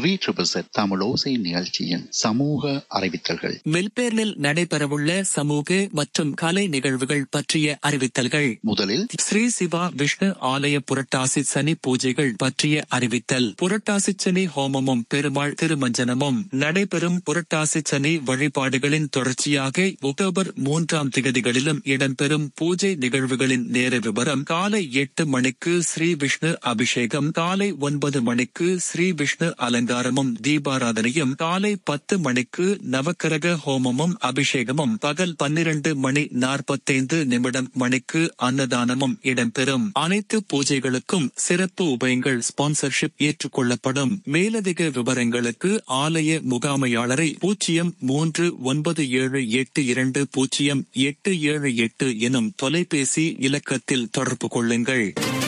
three triple set Tamil ஓசை நிகழ்ச்சியின் சமூக அறிவித்தல்கள் மெல்பேர்னில் நடைபெறவுள்ள சமூக மற்றும் கலை நிகழ்வுகள் பற்றிய அறிவித்தல்கள் முதலில் ஸ்ரீ சிவா விஷ்ணு ஆலய புரட்டாசி சனி பூஜைகள் பற்றிய அறிவித்தல் புரட்டாசி சனி ஹோமமும் பெருமாள் திருமஞ்சனமும் நடைபெறும் புரட்டாசி சனி வழிபாடுகளின் தொடர்ச்சியாக அக்டோபர் மூன்றாம் திகதிகளிலும் இடம்பெறும் பூஜை நிகழ்வுகளின் நேர விவரம் காலை எட்டு மணிக்கு ஸ்ரீ விஷ்ணு அபிஷேகம் காலை ஒன்பது மணிக்கு ஸ்ரீ விஷ்ணு அலங்காரமும் தீபாராதனையும் காலை பத்து மணிக்கு நவக்கிரக ஹோமமும் அபிஷேகமும் பகல் பன்னிரண்டு மணி நாற்பத்தைந்து நிமிடம் மணிக்கு அன்னதானமும் இடம்பெறும் அனைத்து பூஜைகளுக்கும் சிறப்பு உபயங்கள் ஸ்பான்சர்ஷிப் ஏற்றுக்கொள்ளப்படும் மேலதிக விவரங்களுக்கு ஆலய முகாமையாளரை பூஜ்ஜியம் மூன்று ஒன்பது ஏழு எட்டு இரண்டு பூஜ்ஜியம் எட்டு ஏழு எட்டு எனும் தொலைபேசி இலக்கத்தில் தொடர்பு கொள்ளுங்கள்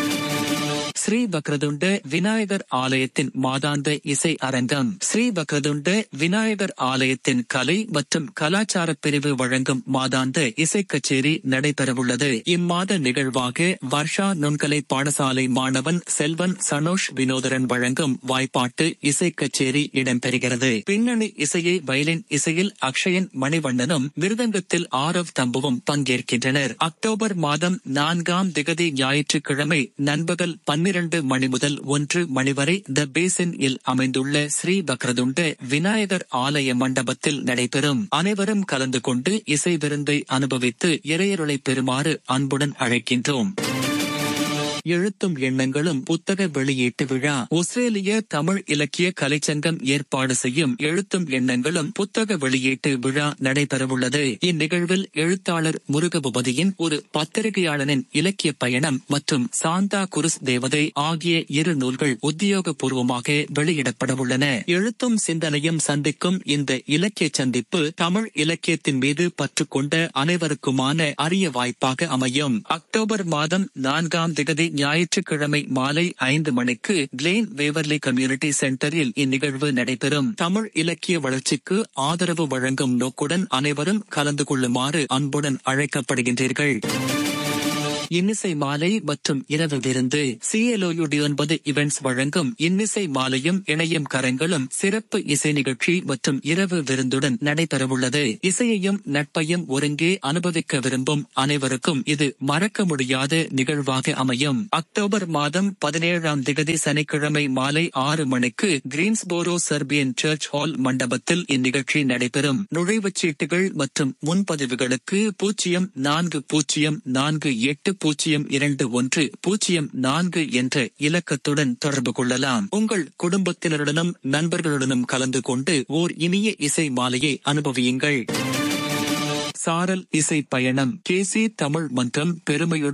ஸ்ரீ வக்ரதுண்ட விநாயகர் ஆலயத்தின் மாதாந்த இசை அரங்கம் ஸ்ரீ வக்ரதுண்ட விநாயகர் ஆலயத்தின் கலை மற்றும் கலாச்சார பிரிவு வழங்கும் மாதாந்த இசை கச்சேரி நடைபெறவுள்ளது இம்மாத நிகழ்வாக வர்ஷா நுண்கலை பாடசாலை மாணவன் செல்வன் சனோஷ் வினோதரன் வழங்கும் வாய்ப்பாட்டு இசை கச்சேரி இடம்பெறுகிறது பின்னணி இசையை வயலின் இசையில் அக்ஷயன் மணிவண்ணனும் மிருதங்கத்தில் ஆரவ் தம்புவும் பங்கேற்கின்றனர் அக்டோபர் மாதம் நான்காம் திகதி ஞாயிற்றுக்கிழமை நண்பகல் பன்னிரண்டு மணி முதல் ஒன்று மணி வரை த பேசின் இல் அமைந்துள்ள ஸ்ரீ பக்ரதுண்ட விநாயகர் ஆலய மண்டபத்தில் நடைபெறும் அனைவரும் கலந்து கொண்டு இசை விருந்தை அனுபவித்து இறையருளை பெறுமாறு அன்புடன் அழைக்கின்றோம் எழுத்தும் எண்ணங்களும் புத்தக வெளியீட்டு விழா ஆஸ்திரேலிய தமிழ் இலக்கிய கலைச்சங்கம் ஏற்பாடு செய்யும் எழுத்தும் எண்ணங்களும் புத்தக வெளியீட்டு விழா நடைபெறவுள்ளது இந்நிகழ்வில் எழுத்தாளர் முருகபூபதியின் ஒரு பத்திரிகையாளனின் இலக்கிய பயணம் மற்றும் சாந்தா குருஸ் தேவதை ஆகிய இரு நூல்கள் உத்தியோகபூர்வமாக வெளியிடப்படவுள்ளன எழுத்தும் சிந்தனையும் சந்திக்கும் இந்த இலக்கிய சந்திப்பு தமிழ் இலக்கியத்தின் மீது பற்று கொண்ட அனைவருக்குமான அரிய வாய்ப்பாக அமையும் அக்டோபர் மாதம் நான்காம் திகதி ஞாயிற்றுக்கிழமை மாலை ஐந்து மணிக்கு கிளேன் வேவர்லி கம்யூனிட்டி சென்டரில் இந்நிகழ்வு நடைபெறும் தமிழ் இலக்கிய வளர்ச்சிக்கு ஆதரவு வழங்கும் நோக்குடன் அனைவரும் கலந்து கொள்ளுமாறு அன்புடன் அழைக்கப்படுகின்றீர்கள் இன்னிசை மாலை மற்றும் இரவு விருந்து சிஎல்ஓயுடி ஒன்பது இவெண்ட்ஸ் வழங்கும் இன்னிசை மாலையும் இணையும் கரங்களும் சிறப்பு இசை நிகழ்ச்சி மற்றும் இரவு விருந்துடன் நடைபெறவுள்ளது இசையையும் நட்பையும் ஒருங்கே அனுபவிக்க விரும்பும் அனைவருக்கும் இது மறக்க முடியாத நிகழ்வாக அமையும் அக்டோபர் மாதம் பதினேழாம் திகதி சனிக்கிழமை மாலை ஆறு மணிக்கு கிரீன்ஸ்போரோ சர்பியன் சர்ச் ஹால் மண்டபத்தில் இந்நிகழ்ச்சி நடைபெறும் நுழைவுச் சீட்டுகள் மற்றும் முன்பதிவுகளுக்கு பூஜ்ஜியம் நான்கு பூஜ்ஜியம் நான்கு எட்டு பூஜ்ஜியம் இரண்டு ஒன்று பூஜ்ஜியம் நான்கு என்ற இலக்கத்துடன் தொடர்பு கொள்ளலாம் உங்கள் குடும்பத்தினருடனும் நண்பர்களுடனும் கலந்து கொண்டு ஓர் இனிய இசை மாலையை அனுபவியுங்கள் சாரல் இசை பயணம் கேசி தமிழ் மன்றம் பெருமையுடன்